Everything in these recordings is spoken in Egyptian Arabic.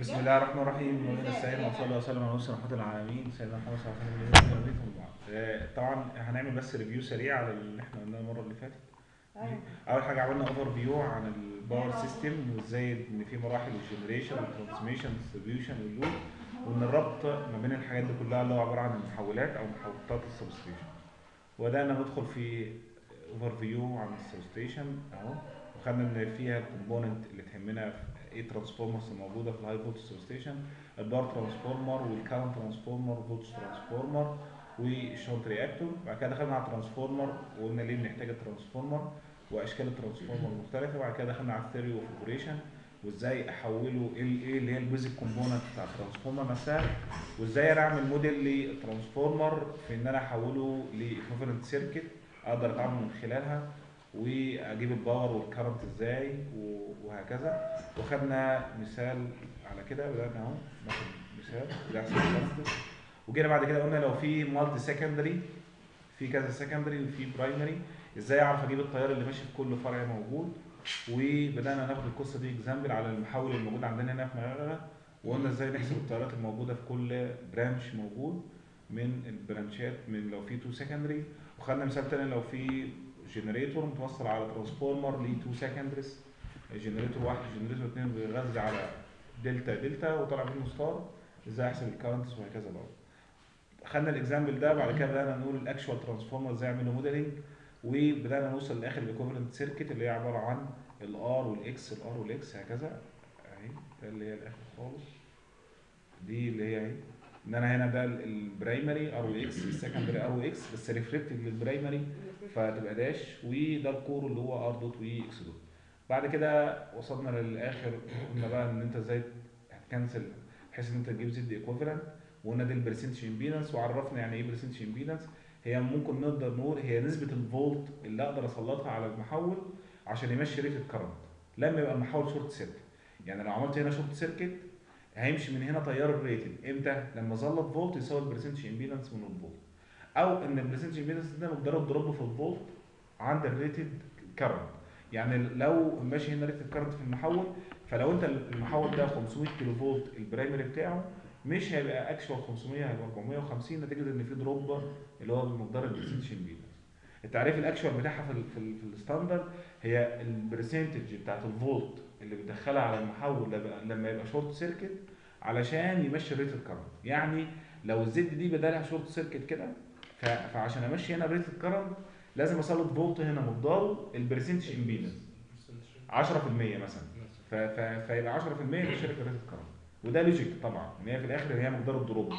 بسم الله الرحمن الرحيم ونبينا السعيد وصلى الله وسلم على نصر رحمة العالمين سيدنا محمد صلى الله عليه وسلم آه، طبعا هنعمل بس ريفيو سريع على اللي احنا قلناه المره اللي فاتت ايوه اول حاجه عملنا اوفر فيو عن الباور سيستم وازاي ان في مراحل الجنريشن والترانسميشن والديستريبيوشن واللود وان الربط ما بين الحاجات دي كلها اللي هو عباره عن المحولات او محطات السبستيشن وبدانا ندخل في اوفر فيو عن السبستيشن اهو وخدنا ان فيها الكومبوننت اللي تهمنا في ايه ترانسفورمرز الموجوده في الهاي فولت سبستيشن الباور ترانسفورمر والكارنت ترانسفورمر والفولت ترانسفورمر والشنط رياكتور بعد كده دخلنا على الترانسفورمر وقلنا ليه بنحتاج الترانسفورمر واشكال الترانسفورمر المختلفه وبعد كده دخلنا على الثيري اوف اوبريشن وازاي احوله ايه ايه اللي هي البيزك كومبوننت بتاع الترانسفورمر نفسها وازاي انا اعمل موديل للترانسفورمر في ان انا احوله لايكوفالنت سيركت اقدر اتعامل من خلالها واجيب الباور والكرنت ازاي و- وهكذا وخدنا مثال على كده بدانا اهو ناخد مثال ده احسن مثال. وجينا بعد كده قلنا لو في مالتي سكندري في كذا سكندري وفي برايمري ازاي اعرف اجيب التيار اللي ماشي في كل فرع موجود وبدانا ناخد القصه دي اكزامبل على المحول الموجود عندنا هنا في مغرب وقلنا ازاي نحسب التيارات الموجوده في كل برانش موجود من البرانشات من لو في تو سكندري وخدنا مثال تاني لو في جنريتور متوصل على ترانسفورمر ليه تو سكندريز جنريتور واحد جنريتور اثنين بيغذي على دلتا دلتا وطلع منه ستار ازاي احسب الكارنتس وهكذا بقى خدنا الاكزامبل ده بعد كده بدانا نقول الاكشوال ترانسفورمر ازاي اعمل له موديلنج وبدانا نوصل لاخر الايكوفالنت سيركت اللي هي عباره عن الار والاكس الار والاكس هكذا اهي ده اللي هي الاخر خالص دي اللي هي اهي ان انا هنا ده البرايمري ار واكس السكندري ار واكس بس ريفلكتد للبرايمري فتبقى داش وده الكور اللي هو ار دوت واكس دوت بعد كده وصلنا للاخر قلنا بقى ان انت ازاي هتكنسل بحيث ان انت تجيب زد ايكوفالنت وقلنا دي البرسنتج امبيدنس وعرفنا يعني ايه برسنتج امبيدنس هي ممكن نقدر نقول هي نسبه الفولت اللي اقدر اسلطها على المحول عشان يمشي ريت الكرنت لما يبقى المحول شورت سيركت يعني لو عملت هنا شورت سيركت هيمشي من هنا تيار الريتد امتى لما ظلت فولت يساوي البرسنتج امبيدنس من الفولت او ان البرسنتج امبيدنس ده مقدار الدروب في الفولت عند الريتد كرنت يعني لو ماشي هنا ريتد كرنت في المحول فلو انت المحول ده 500 كيلو فولت البرايمري بتاعه مش هيبقى اكشوال 500 هيبقى 450 نتيجه ان في دروب اللي هو بمقدار البرسنتج امبيدنس التعريف الاكشوال بتاعها في ال في, ال في الستاندرد هي البرسنتج بتاعت الفولت اللي بتدخلها على المحول لما- لما يبقى شورت سيركت علشان يمشي الريت الكرنت يعني لو الزد دي بدالها شورت سيركت كده ف- فعشان امشي هنا الريت الكرنت لازم اسلط فولت هنا مقداره البرسنتج امبيدنس 10% مثلا ف- ف- فيبقى 10% يمشي لك الريت الكرنت وده لوجيك طبعا ان هي في الاخر هي مقدار الدروب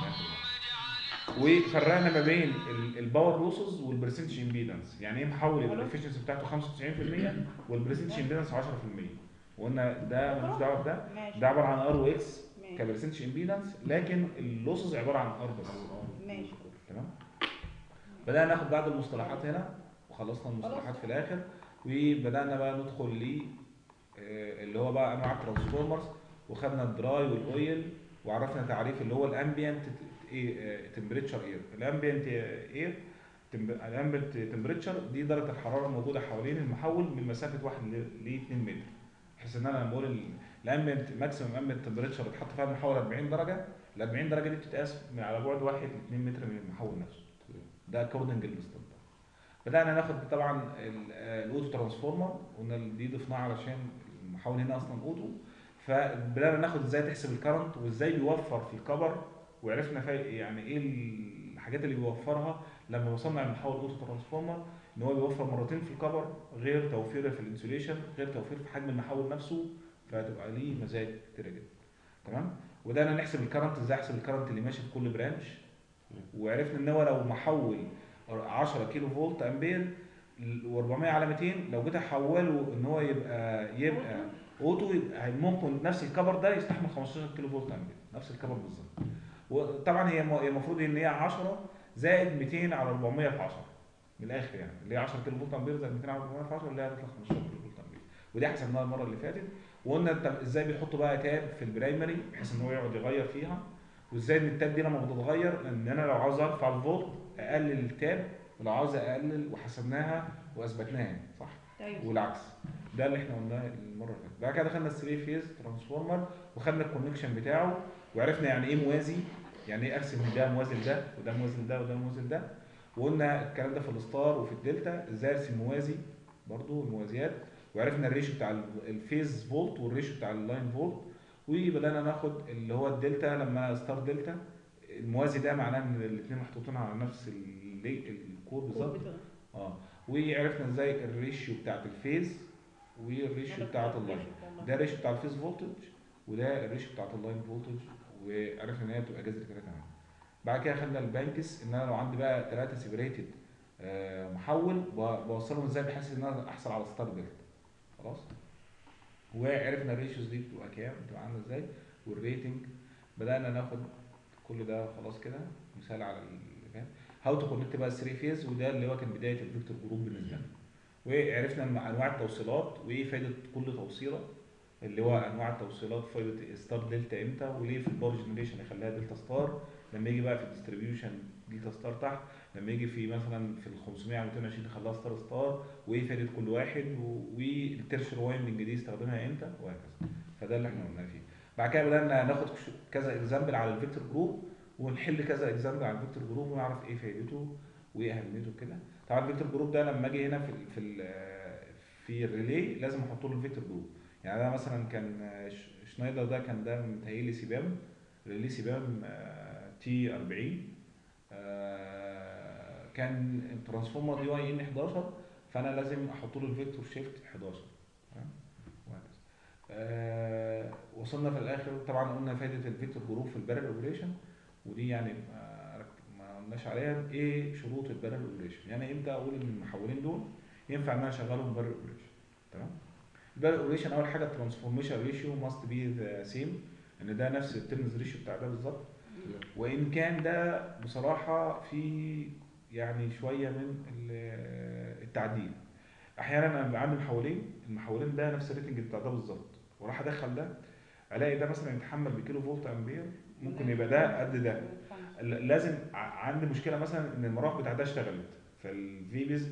وفرقنا ما بين ال- الباور لوسز والبرسنتج امبيدنس يعني ايه محول يبقى الافشنسي بتاعته 95% والبرسنتج امبيدنس 10% وقلنا ده ملوش دعوه بده ماشي ده عباره عن ار واكس ماشي كبرسنتج امبيدنس لكن اللوسز عباره عن ار بس ماشي تمام بدانا ناخد بعض المصطلحات هنا وخلصنا المصطلحات في الاخر وبدانا بقى ندخل ل آه، اللي هو بقى انواع الترانسفورمرز وخدنا الدراي والاويل وعرفنا تعريف اللي هو الامبيانت تمبريتشر اير الامبيانت اير الامبيانت تمبريتشر دي درجه الحراره الموجوده حوالين المحول من مسافه 1 ل 2 متر بحيث ان انا لما بقول الامبيانت ماكسيمم امبيانت تمبريتشر اتحط فيها المحول 40 درجه ال 40 درجه دي بتتقاس من على بعد 1 ل 2 متر من المحول نفسه ده اكوردنج للستاندرد بدانا ناخد طبعا ال- آه، الاوتو ترانسفورمر قلنا دي ضفناها علشان المحول هنا اصلا اوتو فبدانا ناخد ازاي تحسب الكرنت وازاي بيوفر في الكبر وعرفنا في يعني ايه الحاجات اللي بيوفرها لما وصلنا للمحول اوتو ترانسفورمر ان هو بيوفر مرتين في الكبر غير توفيره في الانسوليشن غير توفير في حجم المحول نفسه فتبقى ليه مزايا كتيره جدا تمام وبدانا نحسب الكرنت ازاي احسب الكرنت اللي ماشي في كل برانش وعرفنا ان هو لو محول 10 كيلو فولت امبير و400 على 200 لو جيت احوله ان هو يبقى يبقى اوتو يبقى ممكن نفس الكبر ده يستحمل 15 كيلو فولت امبير نفس الكبر بالظبط وطبعا هي هي المفروض ان هي 10 زائد 200 على 400 في 10 من الاخر يعني اللي هي 10 كيلو فولت امبير زائد 200 على 400 في 10 اللي هي هتطلع 15 كيلو فولت امبير ودي حسبناها المره اللي فاتت وقلنا انت ازاي بيحطوا بقى تاب في البرايمري بحيث ان هو يقعد يغير فيها وازاي ان التاب دي لما بتتغير ان انا لو عاوز ارفع الفولت اقلل التاب ولو عاوز اقلل وحسبناها واثبتناها صح طيب والعكس ده اللي احنا قلناه المره اللي فاتت بعد كده دخلنا الثري فيز ترانسفورمر وخدنا الكونكشن بتاعه وعرفنا يعني ايه موازي يعني ايه ارسم ده موازي لده وده موازي لده وده موازي لده وقلنا الكلام ده في الستار وفي الدلتا ازاي ارسم موازي برضو الموازيات وعرفنا الريشيو بتاع الفيز فولت والريشيو بتاع اللاين فولت وبدانا ناخد اللي هو الدلتا لما ستار دلتا الموازي ده معناه ان الاثنين محطوطين على نفس ال- الكور بالظبط اه وعرفنا ازاي الريشيو بتاعت الفيز والريشيو بتاعت اللاين ده الريشيو بتاع الفيز فولتج وده الريشيو بتاعت اللاين فولتج وعرفنا ان هي بتبقى جذر كده تمام بعد كده خدنا البانكس ان انا لو عندي بقى ثلاثه سيبريتد محول ب- بوصلهم ازاي بحيث ان انا احصل على ستار دلتا خلاص وعرفنا الريشيوز دي بتبقى كام بتبقى عامله ازاي والريتنج بدانا ناخد كل ده خلاص كده مثال على الفهم هاو تو كونكت بقى 3 فيز وده اللي هو كان بدايه الفيكتور جروب بالنسبه لنا وعرفنا أن- انواع التوصيلات وايه فائده كل توصيله اللي هو انواع التوصيلات فائده ستار دلتا امتى وليه في الباور جنريشن يخليها دلتا ستار لما يجي بقى في الديستريبيوشن دلتا ستار تحت لما يجي في مثلا في ال 500 على 220 يخليها ستار ستار وايه فائده كل واحد و- والترشر وايندنج دي يستخدمها امتى وهكذا فده اللي احنا قلناه فيه بعد كده بدانا ناخد كذا اكزامبل على الفيكتور جروب ونحل كذا اكزامبل على الفيكتور جروب ونعرف ايه فائدته وايه اهميته كده طبعا الفيكتور جروب ده لما اجي هنا في ال في ال في الريلي لازم احط له الفيكتور جروب يعني انا مثلا كان ش- شنايدر ده كان ده متهيألي سيبام ريلي سيبام تي 40 آه، كان الترانسفورمر دي واي ان 11 فانا لازم احط له الفيكتور شيفت 11 تمام وهكذا آه، وصلنا في الاخر طبعا قلنا فائده الفيكتور جروب في البارل اوبريشن ودي يعني ما رك- ما قلناش عليها ايه شروط البارل اوبريشن يعني امتى اقول ان المحولين دول ينفع ان انا اشغلهم بارل اوبريشن تمام البارل اوبريشن اول حاجه الترانسفورميشن ريشيو ماست بي ذا سيم ان ده نفس الترنز ريشيو بتاع ده بالظبط وان كان ده بصراحه في يعني شويه من ال- التعديل احيانا انا بيبقى عندي محولين المحولين ده نفس الريتنج بتاع ده بالظبط وراح ادخل ده الاقي ده مثلا يتحمل بكيلو فولت امبير ممكن يبقى ده قد ده ل- لازم ع- عندي مشكله مثلا ان المراوح بتاع ده اشتغلت فالفي بيز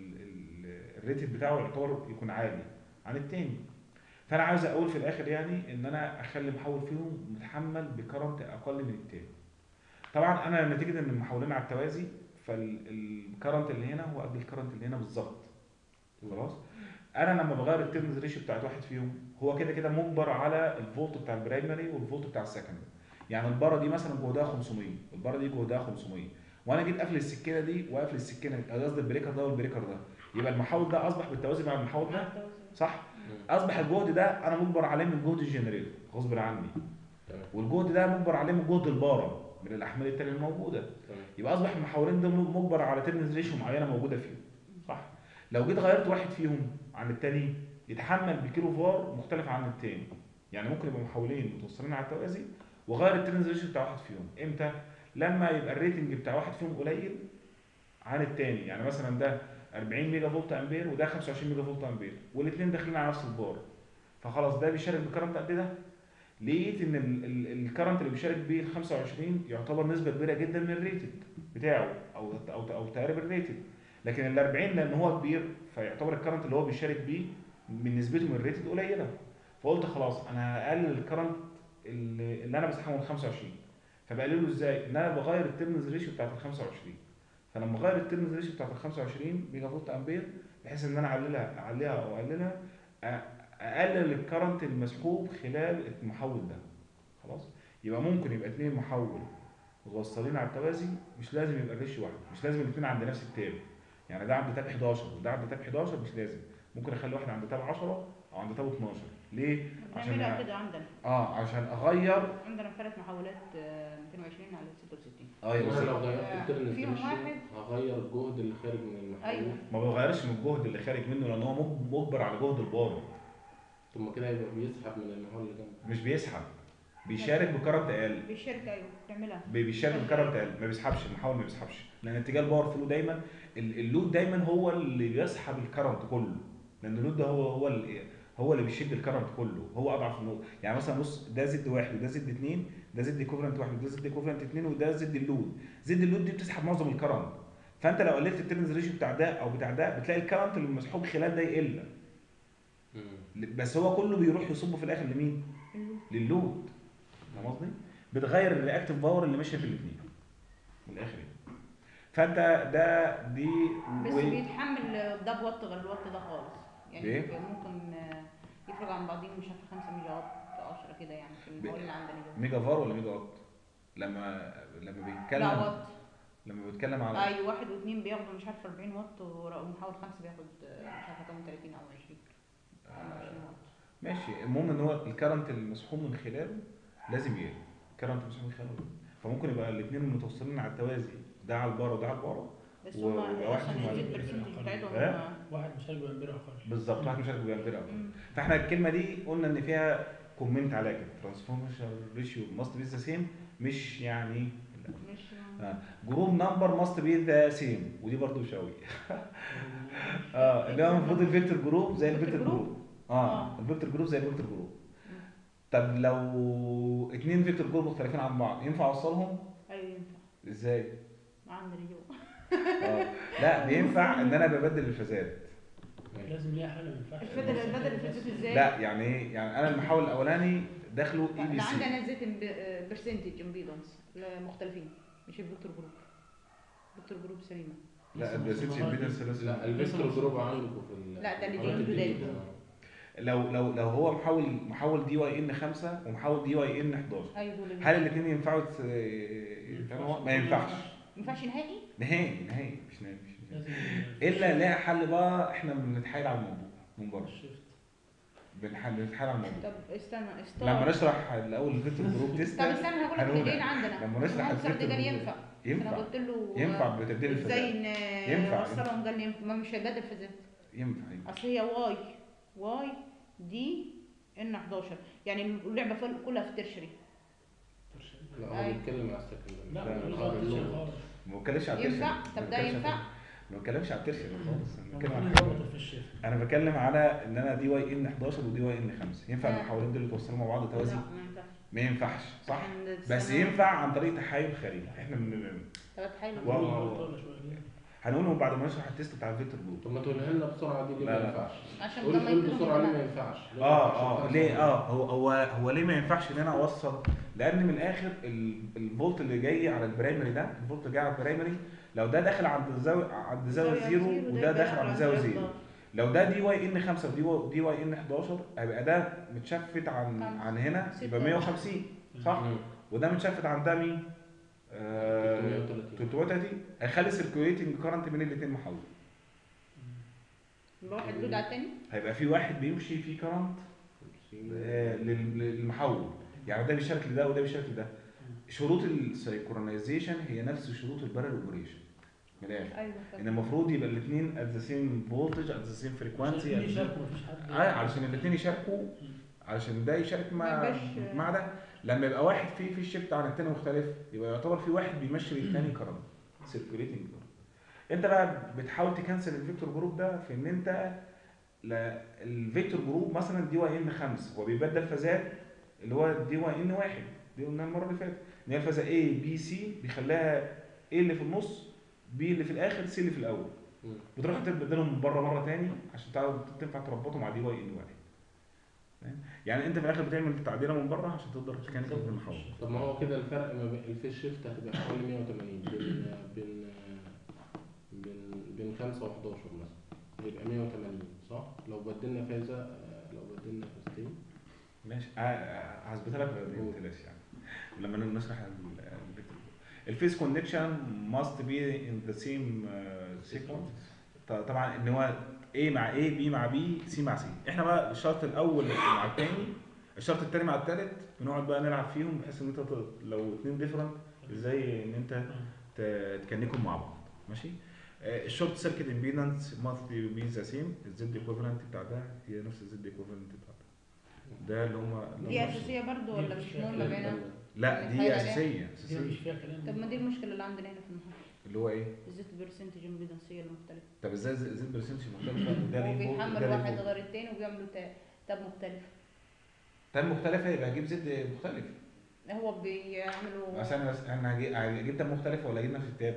فالريتد بتاعه يعتبر يكون عالي عن التاني فانا عاوز اقول في الاخر يعني ان انا اخلي محول فيهم متحمل بكرنت اقل من التاني طبعا انا نتيجه ان المحولين على التوازي فالكرنت اللي هنا هو قد الكرنت اللي هنا بالظبط خلاص انا لما بغير التيرنز ريشيو بتاعت واحد فيهم هو كده كده مجبر على الفولت بتاع البرايمري والفولت بتاع السكندري يعني الباره دي مثلا جهدها 500 والباره دي جهدها 500 وانا جيت قافل السكينه دي وقافل السكينه قصدي البريكر ده والبريكر ده يبقى المحول ده اصبح بالتوازي مع المحول ده صح اصبح الجهد ده انا مجبر عليه من جهد الجنريتور غصب عني تمام والجهد ده مجبر عليه من جهد الباره من الاحمال التانية الموجوده تمام يبقى اصبح المحولين دول مجبر على تيرنز ريشيو معينه موجوده فيهم صح لو جيت غيرت واحد فيهم عن التاني يتحمل بكيلو فار مختلف عن التاني يعني ممكن يبقى محولين متوصلين على التوازي وغير التيرنز ريشيو بتاع واحد فيهم امتى لما يبقى الريتنج بتاع واحد فيهم قليل عن التاني يعني مثلا ده 40 ميجا فولت امبير وده 25 ميجا فولت امبير والاثنين داخلين على نفس البار فخلاص ده بيشارك بكرنت قد ده لقيت ان ال- ال- الكرنت اللي بيشارك بيه ال 25 يعتبر نسبه كبيره جدا من الريتد بتاعه او او او تقارب الريتد لكن ال 40 لان هو كبير فيعتبر الكرنت اللي هو بيشارك بيه من نسبته من الريتد قليله فقلت خلاص انا هقلل الكرنت اللي, اللي انا بسحبه من 25 فبقلله ازاي؟ ان انا بغير الترنز ريشيو بتاعت ال 25 فلما اغير الترنز ريشيو بتاعت ال 25 ميجا فولت امبير بحيث ان انا اعللها اعليها او اقللها أ- اقلل الكرنت المسحوب خلال المحول ده خلاص يبقى ممكن يبقى اتنين محول متوصلين على التوازي مش لازم يبقى الريشيو واحد مش لازم الاثنين عند نفس التاب يعني ده عند تاب 11 وده عند تاب 11 مش لازم ممكن اخلي واحد عند تاب 10 او عند تاب 12 ليه عشان بنعملها كده عندنا اه عشان اغير عندنا ثلاث محاولات آه، 220 على 66 اه يا انا بص لو غيرت الترنز فيهم ريشيو واحد. هغير الجهد اللي خارج من المحول ايوه ما بغيرش من الجهد اللي خارج منه لان هو مج- مجبر على جهد البار ثم كده يبقى بيسحب من المحول اللي جنبه مش بيسحب بيشارك بكرنت اقل بالشركه ايوه بتعملها بي- بيشارك بكرنت اقل ما بيسحبش المحاول ما بيسحبش لان اتجاه الباور فلو دايما ال- اللود دايما هو اللي بيسحب الكرنت كله لان اللود ده هو هو اللي هو اللي بيشد الكرنت كله هو اضعف النقطه يعني مثلا بص ده زد واحد وده زد اثنين ده زد ايكوفلنت واحد وده زد ايكوفلنت اثنين وده زد اللود زد اللود دي بتسحب معظم الكرنت فانت لو قللت الترنز ريشيو بتاع ده او بتاع ده بتلاقي الكرنت اللي مسحوب خلال ده يقل مم. بس هو كله بيروح يصب في الاخر لمين للود فاهم قصدي بتغير الرياكتيف باور اللي ماشيه في الاثنين من الاخر يعني. فانت ده دي بس و- بيتحمل ده بوات غير الوات ده خالص يعني إيه؟ ممكن آه، يفرق عن بعضين مش عارفه 5 ميجا وات 10 كده يعني في المحول اللي عندنا ده ميجا فار ولا ميجا وات لما لما لا بيتكلم وات لما بيتكلم على اي واحد واثنين بياخدوا مش عارفه 40 وات ومحول خمسه بياخد آه، مش عارفه كام 30 او 20 أو 20 وات ماشي المهم ان هو الكرنت المسحوب من خلاله لازم يقل الكرنت المسحوب من خلاله فممكن يبقى الاثنين متوصلين على التوازي ده على البارة وده على البارة بس و- هم ويبقى واحد عشان مع الجيت البرسنت برسنتج بتاعتهم إيه؟ آه، واحد مشارك بينبرع خالص بالظبط واحد مشارك بينفرق مم. فاحنا الكلمه دي قلنا ان فيها كومنت عليها كده ترانسفورميشن ريشيو ماست بي ذا سيم مش يعني مش جروب نمبر ماست بي ذا سيم ودي برضو مش قوي اه اللي هو المفروض الفيكتور جروب زي الفيكتور الفيكتور جروب اه آه. الفيكتور جروب زي الفيكتور جروب مم. طب لو اتنين فيكتور جروب مختلفين عن بعض ينفع اوصلهم ايوه ينفع ازاي؟ عندنا جو اه لا بينفع ان انا ببدل الفازات ماشي. لازم ليها حاجه ما ينفعش الفدر الفدر الفدر ازاي؟ لا يعني ايه؟ يعني انا المحاول الاولاني داخله اي بي لا سي عندنا زيت برسنتج امبيدنس مختلفين مش الفيكتور جروب الفيكتور جروب سليمه لا البرسنتج امبيدنس لا الفيكتور جروب عندكم في ال- لا، ده اللي الحالات جديد الجديدة. جديد. آه. لو لو لو هو محول محول دي واي ان 5 ومحول دي واي ان 11 ايوه دول اللي- هل الاثنين ينفعوا تس- يتعملوا؟ ما ينفعش ما ينفعش نهائي نهائي نهائي مش نهائي مش نهائي لازم الا لها حل بقى احنا بنتحايل على الموضوع من بره الشيفت بنحل بنتحايل على الموضوع طب استنى استنى لما نشرح الاول الفيكتور جروب تيست طب استنى هقول لك هنقول الايدين عندنا لما نشرح المهندس الفيكتور قال جروب ينفع ينفع انا قلت له ينفع بتبديل ازاي الفازات ن- ينفع. نوصلهم قال لي ينفع. ما مش هيبدل فازات ينفع ينفع اصل هي واي واي دي ان 11 يعني اللعبه فل- كلها في ترشري لا هو أيوة. بيتكلم على السكندري لا لا، ملوش آه، علاقة اللغة. خالص ما بتكلمش على الترشري ينفع؟ ما طب ده بتكلمش على ينفع؟ الترشري. ما بتكلمش على الترشري خالص انا بتكلم على المفروض حاجة. يربطوا في الشيفت انا بتكلم على ان انا دي واي ان 11 ودي واي ان 5 ينفع آه. المحاولين دول يتوصلوا مع بعض توازي لا ما ينفعش ما ينفعش صح عشان بس السنة- ينفع عن طريق تحايل خارجي احنا من طب اتحايل واو. طولة شوية كده. هنقولهم بعد ما نشرح التيست بتاع الفيكتور جروب طب ما تقولها لنا بسرعه دي ليه لا، ما لا. ينفعش عشان قول ده ما قول يكونوا بسرعه ليه ما كمان. ينفعش ليه ما اه ينفعش اه ينفعش؟ ليه اه هو هو هو ليه ما ينفعش ان انا اوصل لان من الاخر ال- الفولت اللي جاي على البرايمري ده الفولت اللي جاي على البرايمري لو ده داخل عند الزاويه عند زاويه زيرو وده داخل عند زاويه زيرو لو ده دي واي ان 5 ودي واي دي واي ان 11 هيبقى ده متشفت عن خمسة. عن هنا ستة. يبقى 150 صح مم. وده متشفت عن ده مين؟ آه 330. 330 هيخلي سيركيوليتنج كارنت بين الاثنين محول يبقى واحد لود على التاني هيبقى في واحد بيمشي فيه كارنت آه، لل- للمحول يعني ده بيشارك لده وده بيشارك لده شروط السيكرونايزيشن هي نفس شروط البارل اوبريشن من الاخر ايوه ان المفروض يبقى الاثنين ات ذا سيم فولتج ات ذا سيم فريكوانسي عشان يشاركوا مفيش حد اه علشان الاثنين يشاركوا علشان ده يشارك ما مع يبقاش- مع ده لما يبقى واحد فيه في الشيفت عن التاني مختلف يبقى يعتبر في واحد بيمشي للتاني كرنت سيركوليتنج انت بقى بتحاول تكنسل الفيكتور جروب ده في ان انت لا الفيكتور جروب مثلا دي واي ان 5 هو بيبدل فازات اللي هو دي واي ان 1 دي قلنا المره اللي فاتت ان هي الفازه A B C بيخليها A اللي في النص B اللي في الاخر C اللي في الاول مم. بتروح تبدلهم من بره مره تاني عشان تعرف تنفع تربطهم مع دي واي ان 1 فاهم؟ يعني انت في الاخر بتعمل تعديله من بره عشان تقدر تكنسل في المحول طب ما هو كده الفرق ما بين الفيس شيفت هتبقى حوالي 180 بين بين بين بين 5 و11 مثلا يبقى 180 صح؟ لو بدلنا فازة آه، لو بدلنا فازتين ماشي ه- ه- هثبتها لك بعدين ما تقلقش يعني لما نشرح ال- الفيكتور الفيس كونكشن ماست بي ان ذا سيم سيكونس طبعا ان هو A مع A B مع B C مع C احنا بقى الشرط الاول مع الثاني الشرط الثاني مع الثالث بنقعد بقى نلعب فيهم بحيث ان انت ت- لو اثنين ديفرنت ازاي ان انت ت- تكنكم مع بعض ماشي الشورت سيركت امبيدنس ماست بي ذا سيم الزد ايكوفالنت بتاع ده هي نفس الزد ايكوفالنت بتاع ده ده اللي هم دي اساسيه برضو ولا مش مهمه بينها لا يعني دي حاجة اساسيه دي اساسيه مش فيها كلام طب ما دي المشكله اللي عندنا هنا في المحل اللي هو ايه الزيت البرسنتج امبيدنسيه المختلفه طب ازاي زد زد برسنتج مختلفه وده هو ليه فوق بيحمل وده ليه واحد فوق؟ غير التاني وبيعملوا تا- تاب مختلف تاب مختلفه يبقى اجيب زد مختلف هو بيعملوا عشان بس انا هجي- هجيب تاب مختلفه ولا اجيب نفس التاب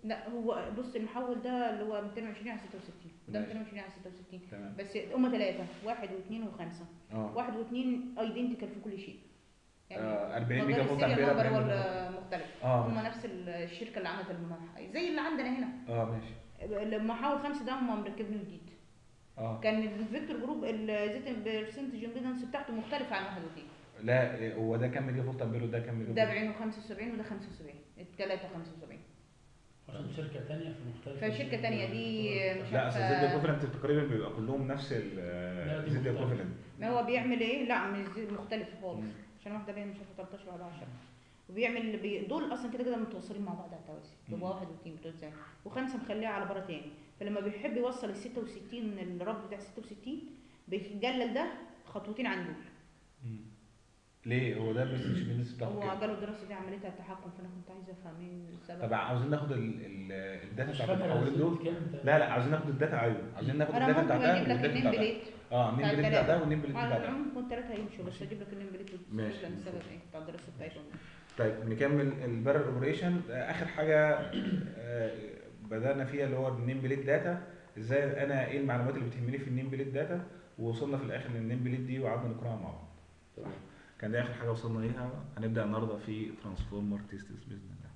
لا هو بص المحول ده اللي هو 220 على 66 ده ماشي. 220 على 66 تمام بس هما ثلاثة واحد واثنين وخمسة اه واحد واثنين ايدنتيكال في كل شيء آه، 40 مقدار ميجا فولت السيريال امبير نمبر 40 هو ميجا المختلف اه هما ماشي. نفس الشركة اللي عملت المح... زي اللي عندنا هنا اه ماشي المحول خمسة ده هما مركبينه جديد اه كان الفيكتور جروب الزيت برسنتج امبيدنس بتاعته مختلفة عن واحد واثنين لا إيه، هو ده كام ميجا فولت امبير وده كام ميجا ده فولت؟ بعينه 75 وده 75 الثلاثة 75 عشان شركة تانية فمختلفة فشركة تانية دي مش لا اصل عارفة- زد ايكوفلنت تقريبا بيبقى كلهم نفس ال لا، دي زد مختلفة. ايكوفلنت ما هو بيعمل ايه لا مش زي- مختلف خالص مم. عشان واحده باين مش عارفه 13 ولا 10 وبيعمل بي... دول اصلا كده كده متوصلين مع بعض على التوازي مم. يبقى واحد واثنين بتوع زي وخمسه مخليها على بره تاني فلما بيحب يوصل ال 66 الرب بتاع 66 بيجلل ده خطوتين عن دول ليه هو ده البرسنتج بيزنس بتاعه هو كام؟ جاله الدراسه دي عملتها التحكم فانا كنت عايزه افهم ايه السبب طب عاوزين ناخد ال- ال- الداتا مش بتاعت فاكر المحولين دول كام لا لا عاوزين ناخد الداتا ايوه عاوزين ناخد انا الداتا ممكن بتاع ده اجيب لك والداتا النيم بتاع ده بليت اه النيم بتاع بليت بتاع ده التلاتة. والنيم بليت بتاع على ده العموم ممكن ثلاثه هيمشوا بس ماشي. اجيب لك النيم بليت ماشي. وتشوف لنا السبب ايه بتاع الدراسه بتاعتهم طيب نكمل البارل اوبريشن اخر حاجه آه، بدانا فيها اللي هو النيم بليت داتا ازاي انا ايه المعلومات اللي بتهمني في النيم بليت داتا ووصلنا في الاخر للنيم بليت دي وقعدنا نقراها مع بعض تمام كان ده اخر حاجه وصلنا ليها هنبدا النهارده في ترانسفورمر تيستس باذن الله